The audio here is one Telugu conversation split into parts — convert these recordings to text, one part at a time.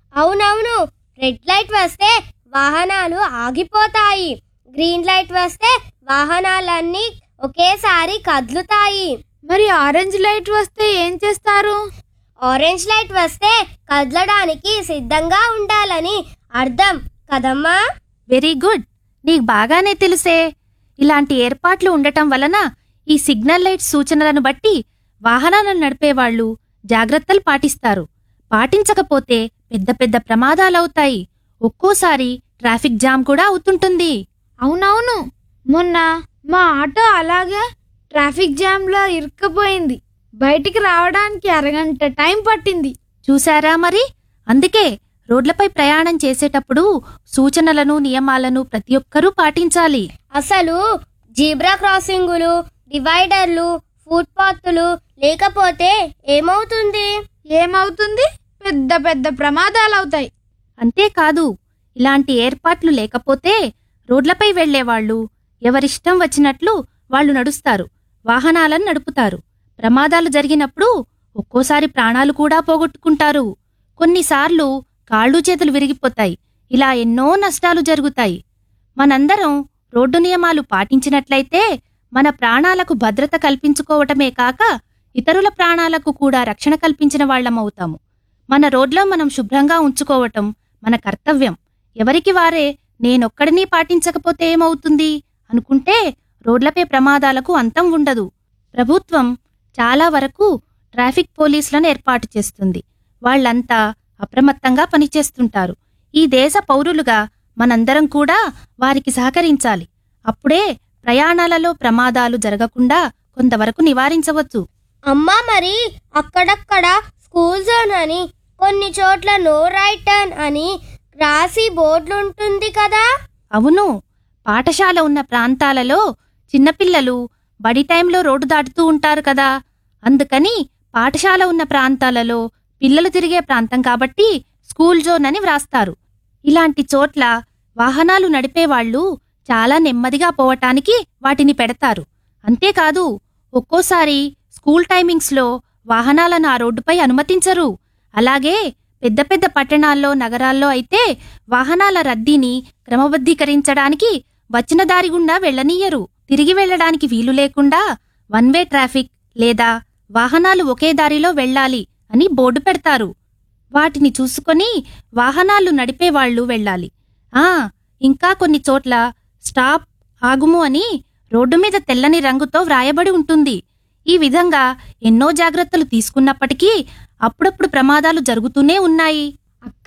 అవునవును రెడ్ లైట్ వస్తే వాహనాలు ఆగిపోతాయి గ్రీన్ లైట్ వస్తే వాహనాలన్నీ ఒకేసారి కదులుతాయి మరి ఆరెంజ్ లైట్ వస్తే ఏం చేస్తారు ఆరెంజ్ లైట్ వస్తే కదలడానికి సిద్ధంగా ఉండాలని అర్థం కదమ్మా వెరీ గుడ్ నీకు బాగానే తెలుసే ఇలాంటి ఏర్పాట్లు ఉండటం వలన ఈ సిగ్నల్ లైట్ సూచనలను బట్టి వాహనాలను నడిపేవాళ్లు జాగ్రత్తలు పాటిస్తారు పాటించకపోతే పెద్ద పెద్ద ప్రమాదాలవుతాయి ఒక్కోసారి ట్రాఫిక్ జామ్ కూడా అవుతుంటుంది అవునవును మొన్న మా ఆటో అలాగే ట్రాఫిక్ జామ్లో ఇరుక్కుపోయింది బయటికి రావడానికి అరగంట టైం పట్టింది చూశారా మరి అందుకే రోడ్లపై ప్రయాణం చేసేటప్పుడు సూచనలను నియమాలను ప్రతి ఒక్కరూ పాటించాలి అసలు జీబ్రా క్రాసింగులు డివైడర్లు ఫుట్పాత్లు లేకపోతే ఏమవుతుంది ఏమవుతుంది పెద్ద పెద్ద ప్రమాదాలు అవుతాయి అంతేకాదు ఇలాంటి ఏర్పాట్లు లేకపోతే రోడ్లపై వెళ్లేవాళ్లు ఎవరిష్టం వచ్చినట్లు వాళ్ళు నడుస్తారు వాహనాలను నడుపుతారు ప్రమాదాలు జరిగినప్పుడు ఒక్కోసారి ప్రాణాలు కూడా పోగొట్టుకుంటారు కొన్నిసార్లు కాళ్ళు చేతులు విరిగిపోతాయి ఇలా ఎన్నో నష్టాలు జరుగుతాయి మనందరం రోడ్డు నియమాలు పాటించినట్లయితే మన ప్రాణాలకు భద్రత కల్పించుకోవటమే కాక ఇతరుల ప్రాణాలకు కూడా రక్షణ కల్పించిన వాళ్ళమవుతాము మన రోడ్లో మనం శుభ్రంగా ఉంచుకోవటం మన కర్తవ్యం ఎవరికి వారే నేనొక్కడినీ పాటించకపోతే ఏమవుతుంది అనుకుంటే రోడ్లపై ప్రమాదాలకు అంతం ఉండదు ప్రభుత్వం చాలా వరకు ట్రాఫిక్ పోలీసులను ఏర్పాటు చేస్తుంది వాళ్ళంతా అప్రమత్తంగా పనిచేస్తుంటారు ఈ దేశ పౌరులుగా మనందరం కూడా వారికి సహకరించాలి అప్పుడే ప్రయాణాలలో ప్రమాదాలు జరగకుండా కొంతవరకు నివారించవచ్చు అమ్మా మరి అక్కడక్కడ స్కూల్ జోన్ అని కొన్ని చోట్ల నో రైట్ టర్న్ అని రాసి బోర్డులుంటుంది కదా అవును పాఠశాల ఉన్న ప్రాంతాలలో చిన్నపిల్లలు బడి టైంలో రోడ్డు దాటుతూ ఉంటారు కదా అందుకని పాఠశాల ఉన్న ప్రాంతాలలో పిల్లలు తిరిగే ప్రాంతం కాబట్టి స్కూల్ జోన్ అని వ్రాస్తారు ఇలాంటి చోట్ల వాహనాలు నడిపేవాళ్లు చాలా నెమ్మదిగా పోవటానికి వాటిని పెడతారు అంతేకాదు ఒక్కోసారి స్కూల్ టైమింగ్స్లో వాహనాలను ఆ రోడ్డుపై అనుమతించరు అలాగే పెద్ద పెద్ద పట్టణాల్లో నగరాల్లో అయితే వాహనాల రద్దీని క్రమబద్ధీకరించడానికి వచ్చిన దారి గుండా వెళ్లనీయరు తిరిగి వెళ్లడానికి వీలు లేకుండా వన్ వే ట్రాఫిక్ లేదా వాహనాలు ఒకే దారిలో వెళ్ళాలి అని బోర్డు పెడతారు వాటిని చూసుకొని వాహనాలు నడిపేవాళ్లు వెళ్ళాలి ఆ ఇంకా కొన్ని చోట్ల స్టాప్ ఆగుము అని రోడ్డు మీద తెల్లని రంగుతో వ్రాయబడి ఉంటుంది ఈ విధంగా ఎన్నో జాగ్రత్తలు తీసుకున్నప్పటికీ అప్పుడప్పుడు ప్రమాదాలు జరుగుతూనే ఉన్నాయి అక్క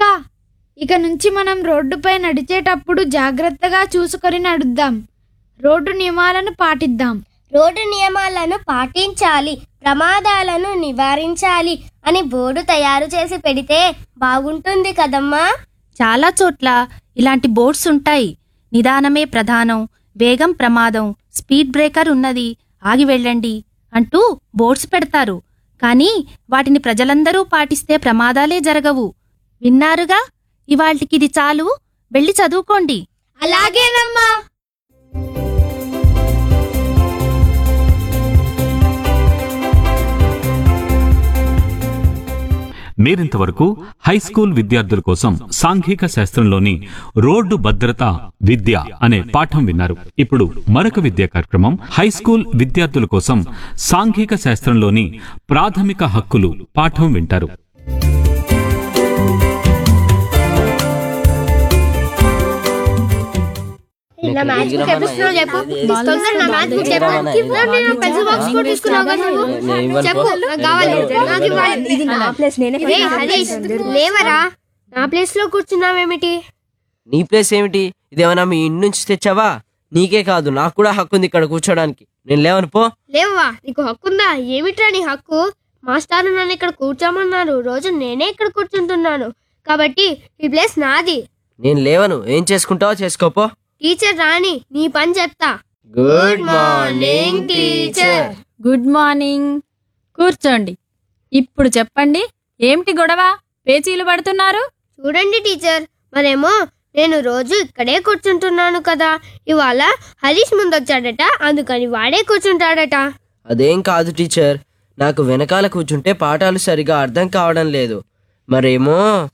ఇక నుంచి మనం రోడ్డుపై నడిచేటప్పుడు జాగ్రత్తగా చూసుకొని నడుద్దాం రోడ్డు నియమాలను పాటిద్దాం రోడ్డు నియమాలను పాటించాలి ప్రమాదాలను నివారించాలి అని బోర్డు తయారు చేసి పెడితే బాగుంటుంది కదమ్మా చాలా చోట్ల ఇలాంటి బోర్డ్స్ ఉంటాయి నిదానమే ప్రధానం వేగం ప్రమాదం స్పీడ్ బ్రేకర్ ఉన్నది ఆగి వెళ్ళండి అంటూ బోర్డ్స్ పెడతారు కానీ వాటిని ప్రజలందరూ పాటిస్తే ప్రమాదాలే జరగవు విన్నారుగా ఇవాళ్టికిది చాలు వెళ్ళి చదువుకోండి అలాగేనమ్మా మీరింతవరకు హై స్కూల్ విద్యార్థుల కోసం సాంఘిక శాస్త్రంలోని రోడ్డు భద్రత విద్య అనే పాఠం విన్నారు ఇప్పుడు మరొక విద్యా కార్యక్రమం హై స్కూల్ విద్యార్థుల కోసం సాంఘిక శాస్త్రంలోని ప్రాథమిక హక్కులు పాఠం వింటారు నా మ్యాచ్ బుక్ ఎప్పుడు చెప్పు తొందర నా మ్యాచ్ బుక్ చెప్పు నేను పెన్సిల్ బాక్స్ కూడా తీసుకున్నావు కదా నువ్వు చెప్పు నాకు కావాలి నాకు ఇవ్వాలి ఇది నా ప్లేస్ నేనే హరీష్ లేవరా నా ప్లేస్ లో కూర్చున్నావేమిటి నీ ప్లేస్ ఏమిటి ఇదేమన్నా మీ ఇంటి నుంచి తెచ్చావా నీకే కాదు నాకు కూడా హక్కు ఉంది ఇక్కడ కూర్చోడానికి నేను లేవను పో లేవా నీకు హక్కు ఉందా ఏమిట్రా నీ హక్కు మాస్టారు నన్ను ఇక్కడ కూర్చోమన్నారు రోజు నేనే ఇక్కడ కూర్చుంటున్నాను కాబట్టి ఈ ప్లేస్ నాది నేను లేవను ఏం చేసుకుంటావో చేసుకోపో టీచర్ రాని నీ పని చెప్తా good morning teacher good morning కూర్చోండి ఇప్పుడు చెప్పండి ఏమిటి గొడవ పేచీలు పడుతున్నారు చూడండి టీచర్ మరేమో నేను రోజు ఇక్కడే కూర్చుంటున్నాను కదా ఇవాళ హరీష్ ముందొచ్చాడట అందుకని వాడే కూర్చుంటాడట అదేం కాదు టీచర్ నాకు వెనకాల కూర్చుంటే పాఠాలు సరిగా అర్థం కావడం లేదు మరేమో